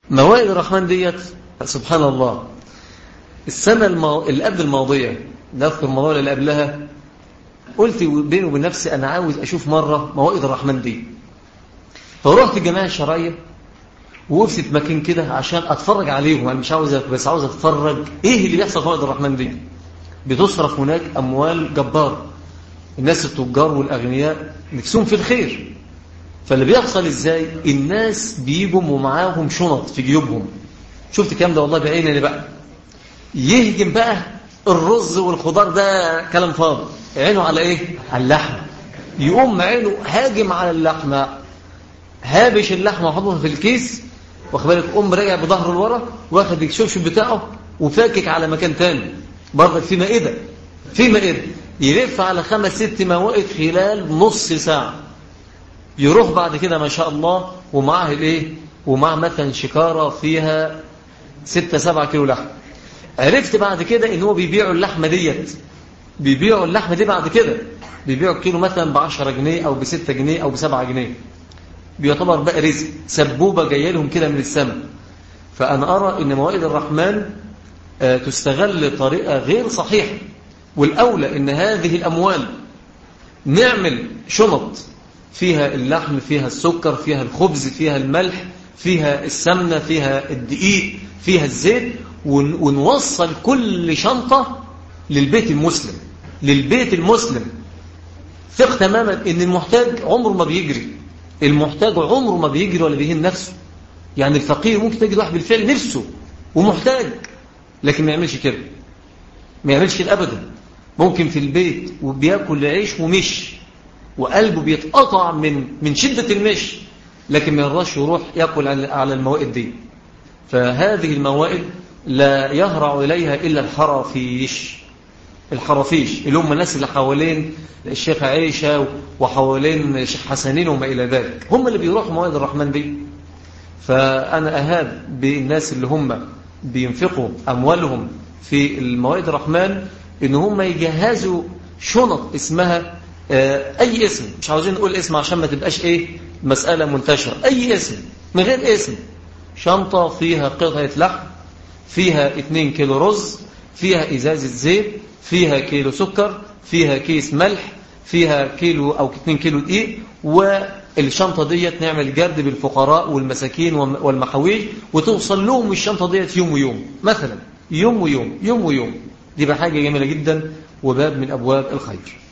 موائد الرحمن ديت سبحان الله السنة المو... اللي قبل الماضية نذكر الموضوع اللي قبلها قلت بيني وبين نفسي أنا عاوز أشوف مرة موائد الرحمن دي فرحت الجماعة الشرعية ووقفت مكان كده عشان أتفرج عليهم أنا مش عاوز بس عاوز أتفرج إيه اللي بيحصل في موائد الرحمن دي بتصرف هناك أموال جبارة الناس التجار والأغنياء نفسهم في الخير فاللي بيحصل إزاي الناس بيجوا ومعاهم شنط في جيوبهم شفت الكلام ده والله بعيني أنا بقى يهجم بقى الرز والخضار ده كلام فاضي عينه على ايه على اللحمه يقوم عينه هاجم على اللحمه هابش اللحمه وحطها في الكيس واخد بالك قوم راجع بظهره لورا واخد الشبشب بتاعه وفاكك على مكان تاني برضك في مائده في مائده يلف على خمس ست موائد خلال نص ساعه يروح بعد كده ما شاء الله ومعاه الايه ومعاه مثلا شكاره فيها ستة سبعة كيلو لحم عرفت بعد كده ان هو بيبيعوا اللحمه ديت بيبيعوا اللحمه دي بعد كده بيبيعوا الكيلو مثلا ب 10 جنيه او ب 6 جنيه او ب 7 جنيه بيعتبر بقى رزق سبوبه جايه لهم كده من السماء فانا ارى ان موائد الرحمن تستغل بطريقه غير صحيحه والاولى ان هذه الاموال نعمل شنط فيها اللحم فيها السكر فيها الخبز فيها الملح فيها السمنه فيها الدقيق فيها الزيت ونوصل كل شنطة للبيت المسلم للبيت المسلم ثق تماما ان المحتاج عمره ما بيجري المحتاج عمره ما بيجري ولا بيهين نفسه يعني الفقير ممكن تجد واحد بالفعل نفسه ومحتاج لكن ما يعملش كده ما يعملش كده ابدا ممكن في البيت وبياكل عيش ومش وقلبه بيتقطع من من شدة المش لكن ما يرضاش يروح ياكل على الموائد دي فهذه الموائد لا يهرع إليها إلا الحرافيش الحرافيش اللي هم الناس اللي حوالين الشيخ عيشة وحوالين الشيخ حسنين وما إلى ذلك هم اللي بيروحوا موائد الرحمن دي فأنا أهاب بالناس اللي هم بينفقوا أموالهم في الموائد الرحمن إن هم يجهزوا شنط اسمها أي اسم مش عاوزين نقول اسم عشان ما تبقاش إيه مسألة منتشرة أي اسم من غير اسم شنطة فيها قطعة لحم فيها 2 كيلو رز فيها إزازة زيت فيها كيلو سكر فيها كيس ملح فيها كيلو أو 2 كيلو دقيق والشنطة ديت نعمل جرد بالفقراء والمساكين والمحاويج وتوصل لهم الشنطة ديت يوم ويوم مثلا يوم ويوم يوم ويوم دي بقى حاجة جميلة جدا وباب من أبواب الخير